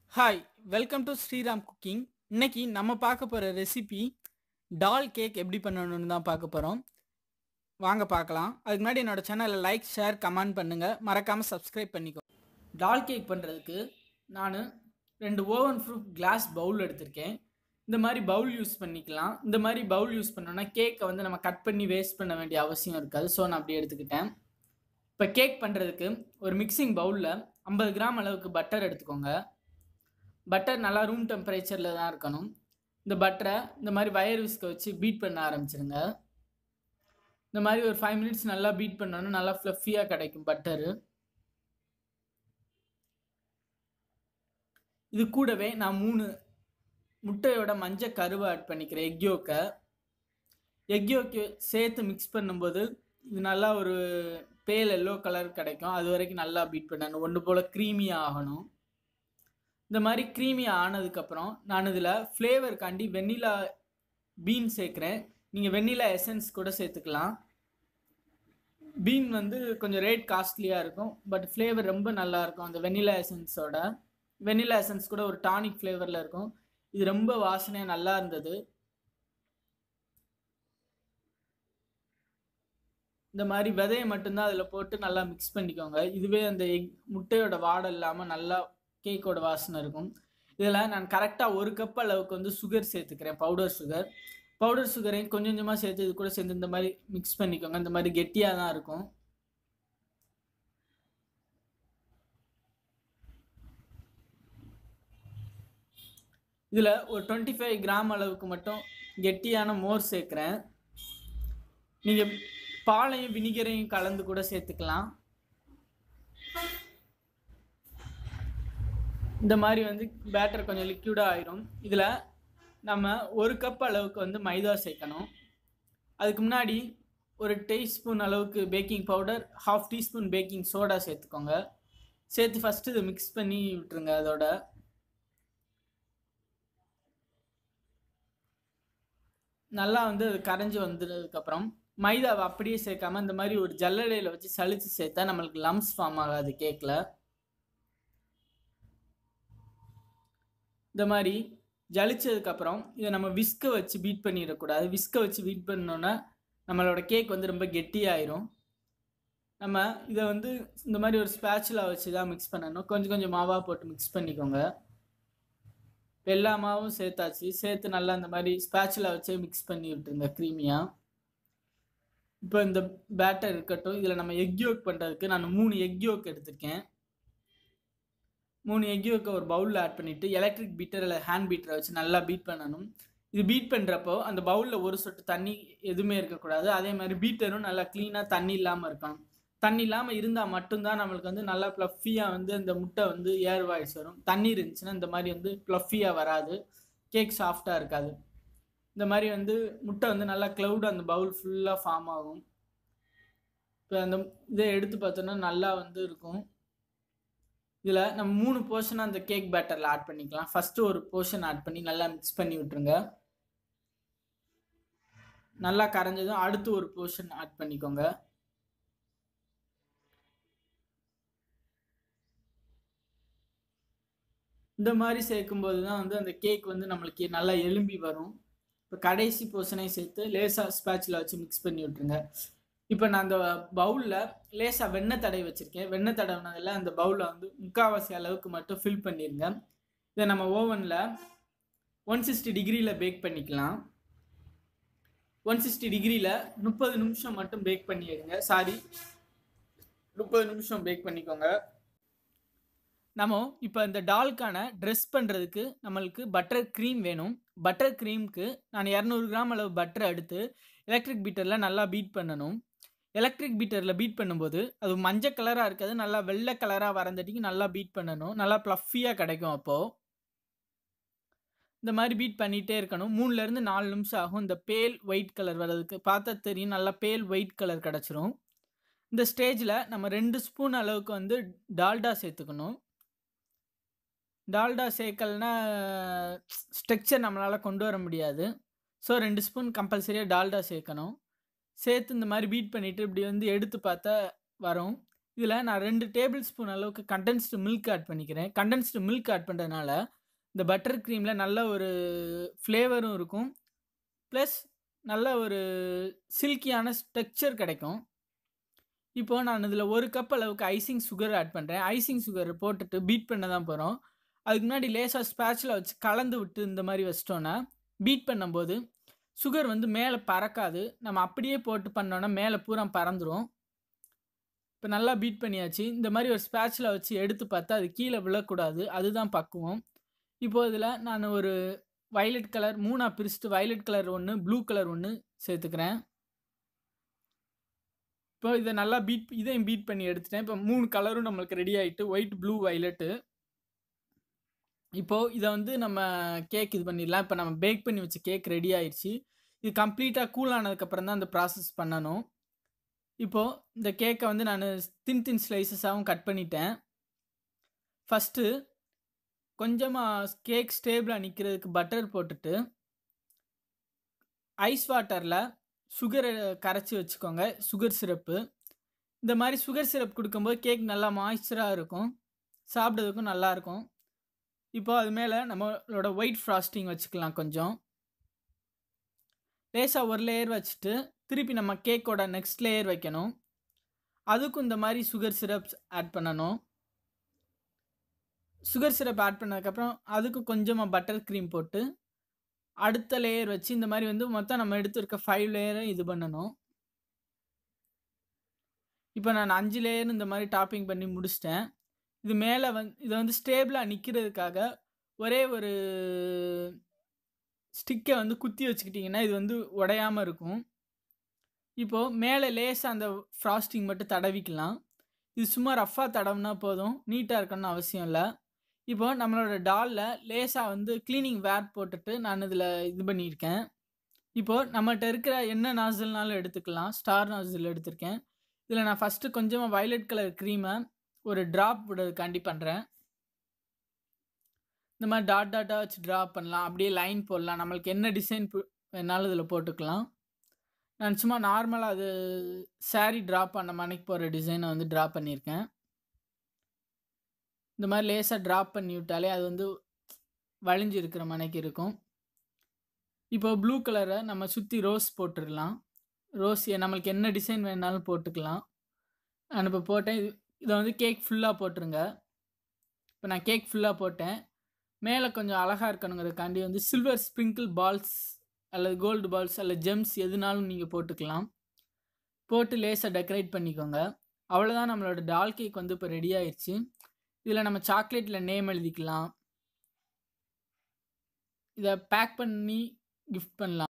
hi welcome to Sriram cooking இன்னைக்கு நம்ம பார்க்க போகிற ரெசிபி டால் கேக் எப்படி பண்ணணும்னு தான் பார்க்க போகிறோம் வாங்க பார்க்கலாம் அதுக்கு முன்னாடி என்னோட சேனலை லைக் ஷேர் கமெண்ட் பண்ணுங்கள் மறக்காமல் சப்ஸ்கிரைப் பண்ணிக்கோ டால் கேக் பண்ணுறதுக்கு நான் ரெண்டு ஓவன் ப்ரூஃப் கிளாஸ் பவுல் எடுத்திருக்கேன் இந்த மாதிரி பவுல் யூஸ் பண்ணிக்கலாம் இந்த மாதிரி பவுல் யூஸ் பண்ணோன்னா கேக்கை வந்து நம்ம கட் பண்ணி வேஸ்ட் பண்ண வேண்டிய அவசியம் இருக்காது ஸோ நான் அப்படி எடுத்துக்கிட்டேன் இப்போ கேக் பண்ணுறதுக்கு ஒரு மிக்சிங் பவுலில் ஐம்பது கிராம் அளவுக்கு பட்டர் எடுத்துக்கோங்க பட்டர் நல்லா ரூம் டெம்பரேச்சரில் தான் இருக்கணும் இந்த பட்டரை இந்த மாதிரி வயர் விஸ்கை வச்சு பீட் பண்ண ஆரம்பிச்சிருங்க இந்த மாதிரி ஒரு ஃபைவ் மினிட்ஸ் நல்லா பீட் பண்ணோன்னா நல்லா ஃப்ளஃபியாக கிடைக்கும் பட்டரு இது கூடவே நான் மூணு முட்டையோட மஞ்சள் கருவை ஆட் பண்ணிக்கிறேன் எக் யோக்கை எக் யோக்கு சேர்த்து மிக்ஸ் பண்ணும்போது இது நல்லா ஒரு பேல் எல்லோ கலர் கிடைக்கும் அது வரைக்கும் நல்லா பீட் பண்ணணும் ஒன்று போல் க்ரீமியாக ஆகணும் இந்த மாதிரி க்ரீமி ஆனதுக்கப்புறம் நான் இதில் ஃப்ளேவருக்காண்டி வெண்ணிலா பீன் சேர்க்குறேன் நீங்கள் வெண்ணிலா எசன்ஸ் கூட சேர்த்துக்கலாம் பீன் வந்து கொஞ்சம் ரேட் காஸ்ட்லியாக இருக்கும் பட் ஃப்ளேவர் ரொம்ப நல்லா இருக்கும் அந்த வெண்ணிலா எசன்ஸோட வெண்ணிலா எசன்ஸ் கூட ஒரு டானிக் ஃப்ளேவரில் இருக்கும் இது ரொம்ப வாசனையாக நல்லா இருந்தது இந்த மாதிரி விதையை மட்டும்தான் அதில் போட்டு நல்லா மிக்ஸ் பண்ணிக்கோங்க இதுவே அந்த எக் முட்டையோட வாடை இல்லாமல் நல்லா கேக்கோட வாசனை இருக்கும் இதில் நான் கரெக்டாக ஒரு கப் அளவுக்கு வந்து சுகர் சேர்த்துக்கிறேன் பவுடர் சுகர் பவுடர் சுகரையும் கொஞ்சம் கொஞ்சமாக சேர்த்து இது கூட சேர்ந்து இந்த மாதிரி மிக்ஸ் பண்ணிக்கோங்க இந்த மாதிரி கெட்டியாக தான் இருக்கும் இதில் ஒரு டுவெண்ட்டி ஃபைவ் கிராம் அளவுக்கு மட்டும் கெட்டியான மோர் சேர்க்குறேன் நீங்கள் பாலையும் வினிகரையும் கலந்து கூட சேர்த்துக்கலாம் இந்த மாதிரி வந்து பேட்டர் கொஞ்சம் லிக்யூடாக ஆயிரும் இதில் நம்ம ஒரு கப் அளவுக்கு வந்து மைதா சேர்க்கணும் அதுக்கு முன்னாடி ஒரு டீஸ்பூன் அளவுக்கு baking powder half teaspoon baking soda சேர்த்துக்கோங்க சேர்த்து ஃபஸ்ட்டு இதை மிக்ஸ் பண்ணி விட்டுருங்க அதோட நல்லா வந்து அது கரைஞ்சி வந்ததுக்கப்புறம் மைதாவை அப்படியே சேர்க்காம இந்த மாதிரி ஒரு ஜல்லடையில் வச்சு சளிச்சு சேர்த்தா நம்மளுக்கு லம்ஸ் ஃபார்ம் ஆகாது கேக்கில் இந்த மாதிரி ஜலிச்சதுக்கப்புறம் இதை நம்ம விஸ்கை வச்சு பீட் பண்ணிடக்கூடாது விஸ்கை வச்சு பீட் பண்ணோன்னா நம்மளோட கேக் வந்து ரொம்ப கெட்டியாயிரும் நம்ம இதை வந்து இந்த மாதிரி ஒரு ஸ்பேச்சுலா வச்சு தான் மிக்ஸ் பண்ணணும் கொஞ்சம் கொஞ்சம் மாவாக போட்டு மிக்ஸ் பண்ணிக்கோங்க எல்லா மாவும் சேர்த்தாச்சு சேர்த்து நல்லா இந்த மாதிரி ஸ்பேச்சுலா வச்சே மிக்ஸ் பண்ணி விட்டுருங்க க்ரீமியாக இப்போ இந்த பேட்டர் இருக்கட்டும் இதில் நம்ம எக் யோக் பண்ணுறதுக்கு நான் மூணு எக் யோக் எடுத்திருக்கேன் மூணு எக் யோக்கை ஒரு பவுலில் ஆட் பண்ணிவிட்டு எலக்ட்ரிக் பீட்டர் இல்லை ஹேண்ட் பீட்டரை வச்சு நல்லா பீட் பண்ணணும் இது பீட் பண்ணுறப்போ அந்த பவுலில் ஒரு சொட்டு தண்ணி எதுவுமே இருக்கக்கூடாது அதே மாதிரி பீட்டரும் நல்லா க்ளீனாக தண்ணி இல்லாமல் இருக்கணும் தண்ணி இல்லாமல் இருந்தால் மட்டும்தான் நம்மளுக்கு வந்து நல்லா ப்ளஃபியாக வந்து இந்த முட்டை வந்து ஏர் வாய்ஸ் வரும் தண்ணி இருந்துச்சுன்னா இந்த மாதிரி வந்து ப்ளஃபியாக வராது கேக் சாஃப்டாக இருக்காது இந்த மாதிரி வந்து முட்டை வந்து நல்லா க்ளவுட் அந்த பவுல் ஃபுல்லாக ஃபார்ம் ஆகும் இப்போ அந்த இதை எடுத்து பார்த்தோன்னா நல்லா வந்து இருக்கும் இதில் நம்ம மூணு போர்ஷனாக அந்த கேக் பேட்டரில் ஆட் பண்ணிக்கலாம் ஃபஸ்ட்டு ஒரு போர்ஷன் ஆட் பண்ணி நல்லா மிக்ஸ் பண்ணி விட்ருங்க நல்லா கரைஞ்சதும் அடுத்து ஒரு போர்ஷன் ஆட் பண்ணிக்கோங்க இந்த மாதிரி சேர்க்கும்போது தான் வந்து அந்த கேக் வந்து நம்மளுக்கு நல்லா எலும்பி வரும் இப்போ கடைசி போர்ஷனையும் சேர்த்து லேசாக ஸ்பேச்சில் வச்சு மிக்ஸ் பண்ணி விட்ருங்க இப்போ நான் அந்த பவுலில் லேசாக வெண்ணெய் தடவை வச்சுருக்கேன் வெண்ணெய் தடவினதில் அந்த பவுலில் வந்து முக்கால்வாசி அளவுக்கு மட்டும் ஃபில் பண்ணிடுங்க இதை நம்ம ஓவனில் ஒன் சிக்ஸ்டி டிகிரியில் பேக் பண்ணிக்கலாம் ஒன் சிக்ஸ்டி டிகிரியில் முப்பது நிமிஷம் மட்டும் பேக் பண்ணி எடுங்க சாரி முப்பது நிமிஷம் பேக் பண்ணிக்கோங்க நம்ம இப்போ இந்த டால்க்கான ட்ரெஸ் பண்ணுறதுக்கு நம்மளுக்கு பட்டர் க்ரீம் வேணும் பட்டர் க்ரீம்க்கு நான் இரநூறு கிராம் அளவு பட்டர் எடுத்து எலக்ட்ரிக் பீட்டரில் நல்லா பீட் பண்ணணும் எலக்ட்ரிக் பீட்டரில் பீட் பண்ணும்போது அது மஞ்சள் கலராக இருக்காது நல்லா வெள்ளை கலராக வரந்தட்டிக்கு நல்லா பீட் பண்ணணும் நல்லா ப்ளஃபியாக கிடைக்கும் அப்போது இந்த மாதிரி பீட் பண்ணிகிட்டே இருக்கணும் மூணுலேருந்து நாலு நிமிஷம் ஆகும் இந்த பேல் ஒயிட் கலர் வர்றதுக்கு பார்த்தா தெரியும் நல்லா பேல் ஒயிட் கலர் கிடச்சிரும் இந்த ஸ்டேஜில் நம்ம ரெண்டு ஸ்பூன் அளவுக்கு வந்து டால்டா சேர்த்துக்கணும் டால்டா சேர்க்கலனா ஸ்ட்ரக்சர் நம்மளால் கொண்டு வர முடியாது ஸோ ரெண்டு ஸ்பூன் கம்பல்சரியாக டால்டா சேர்க்கணும் சேர்த்து இந்த மாதிரி பீட் பண்ணிவிட்டு இப்படி வந்து எடுத்து பார்த்தா வரும் இதில் நான் ரெண்டு டேபிள் ஸ்பூன் அளவுக்கு கண்டென்ஸ்டு மில்க் ஆட் பண்ணிக்கிறேன் கண்டென்ஸ்டு மில்க் ஆட் பண்ணுறதுனால இந்த பட்டர் க்ரீமில் நல்ல ஒரு ஃப்ளேவரும் இருக்கும் ப்ளஸ் நல்ல ஒரு சில்கியான டெக்ஸ்சர் கிடைக்கும் இப்போது நான் இதில் ஒரு கப் அளவுக்கு ஐசிங் சுகர் ஆட் பண்ணுறேன் ஐசிங் சுகர் போட்டுட்டு பீட் பண்ண தான் போகிறோம் அதுக்கு முன்னாடி லேசாக ஸ்பேட்சில் வச்சு கலந்து விட்டு இந்த மாதிரி வச்சிட்டோன்னா பீட் பண்ணும்போது சுகர் வந்து மேலே பறக்காது நம்ம அப்படியே போட்டு பண்ணோன்னா மேலே பூரா பறந்துடும் இப்போ நல்லா பீட் பண்ணியாச்சு இந்த மாதிரி ஒரு ஸ்பேட்சில் வச்சு எடுத்து பார்த்தா அது கீழே விழக்கூடாது அதுதான் பக்குவம் இப்போ இதில் நான் ஒரு வயலட் கலர் மூணாக பிரிச்சுட்டு வயலட் கலர் ஒன்று ப்ளூ கலர் ஒன்று சேர்த்துக்கிறேன் இப்போ இதை நல்லா பீட் இதையும் பீட் பண்ணி எடுத்துட்டேன் இப்போ மூணு கலரும் நம்மளுக்கு ரெடி ஆகிட்டு ஒயிட் ப்ளூ வயலட்டு இப்போது இதை வந்து நம்ம கேக் இது பண்ணிடலாம் இப்போ நம்ம பேக் பண்ணி வச்ச கேக் ரெடி ஆயிடுச்சு இது கம்ப்ளீட்டாக கூல் ஆனதுக்கப்புறம் தான் அந்த ப்ராசஸ் பண்ணணும் இப்போது இந்த கேக்கை வந்து நான் தின் தின் ஸ்லைசஸாகவும் கட் பண்ணிட்டேன் ஃபஸ்ட்டு கொஞ்சமாக கேக் ஸ்டேபிளாக நிற்கிறதுக்கு பட்டர் போட்டுட்டு ஐஸ் வாட்டரில் சுகரை கரைச்சி வச்சுக்கோங்க சுகர் சிரப்பு இந்த மாதிரி சுகர் சிரப் கொடுக்கும்போது கேக் நல்லா மாய்ஸ்சராக இருக்கும் சாப்பிட்றதுக்கும் நல்லாயிருக்கும் இப்போ அது மேலே நம்மளோட ஒயிட் ஃப்ராஸ்டிங் வச்சுக்கலாம் கொஞ்சம் லேசாக ஒரு லேயர் வச்சுட்டு திருப்பி நம்ம கேக்கோட நெக்ஸ்ட் லேயர் வைக்கணும் அதுக்கும் இந்த மாதிரி சுகர் சிரப்ஸ் ஆட் பண்ணணும் சுகர் சிரப் ஆட் பண்ணதுக்கப்புறம் அதுக்கும் கொஞ்சமாக பட்டர் க்ரீம் போட்டு அடுத்த லேயர் வச்சு இந்த மாதிரி வந்து மொத்தம் நம்ம எடுத்துருக்க ஃபைவ் லேயரை இது பண்ணணும் இப்போ நான் அஞ்சு லேயர் இந்த மாதிரி டாப்பிங் பண்ணி முடிச்சிட்டேன் இது மேலே வந்து இதை வந்து ஸ்டேபிளாக நிற்கிறதுக்காக ஒரே ஒரு ஸ்டிக்கை வந்து குத்தி வச்சுக்கிட்டிங்கன்னா இது வந்து உடையாமல் இருக்கும் இப்போது மேலே லேசாக அந்த ஃப்ராஸ்டிங் மட்டும் தடவிக்கலாம் இது சும்மா ரஃப்பாக தடவுனா போதும் நீட்டாக இருக்கணும்னு அவசியம் இல்லை இப்போ நம்மளோட டாலில் லேசாக வந்து க்ளீனிங் வேர் போட்டுட்டு நான் இதில் இது பண்ணியிருக்கேன் இப்போது நம்மகிட்ட இருக்கிற என்ன நாசில்னாலும் எடுத்துக்கலாம் ஸ்டார் நாசில் எடுத்திருக்கேன் இதில் நான் ஃபஸ்ட்டு கொஞ்சமாக வயலட் கலர் க்ரீமை ஒரு ட்ராப் விடுறதுக்காண்டி பண்ணுறேன் இந்த மாதிரி டாட் டாட்டாக வச்சு ட்ரா பண்ணலாம் அப்படியே லைன் போடலாம் நம்மளுக்கு என்ன டிசைன் வேணாலும் இதில் போட்டுக்கலாம் நான் சும்மா நார்மலாக அது சாரீ ட்ரா பண்ண மணிக்கு போகிற டிசைனை வந்து ட்ரா பண்ணியிருக்கேன் இந்த மாதிரி லேசாக ட்ராப் பண்ணி விட்டாலே அது வந்து வளைஞ்சு இருக்கிற மனைக்கு இருக்கும் இப்போ ப்ளூ கலரை நம்ம சுற்றி ரோஸ் போட்டுடலாம் ரோஸ் நம்மளுக்கு என்ன டிசைன் வேணாலும் போட்டுக்கலாம் நான் இப்போ போட்டேன் இது இதை வந்து கேக் ஃபுல்லாக போட்டுருங்க இப்போ நான் கேக் ஃபுல்லாக போட்டேன் மேலே கொஞ்சம் அழகாக இருக்கணுங்கிறதுக்காண்டி வந்து சில்வர் ஸ்ப்ரிங்கிள் பால்ஸ் அல்லது கோல்டு பால்ஸ் அல்லது ஜெம்ஸ் எதுனாலும் நீங்கள் போட்டுக்கலாம் போட்டு லேஸை டெக்கரேட் பண்ணிக்கோங்க அவ்வளோதான் நம்மளோட டால் கேக் வந்து இப்போ ரெடி ஆயிடுச்சு இதில் நம்ம சாக்லேட்டில் நேம் எழுதிக்கலாம் இதை பேக் பண்ணி கிஃப்ட் பண்ணலாம்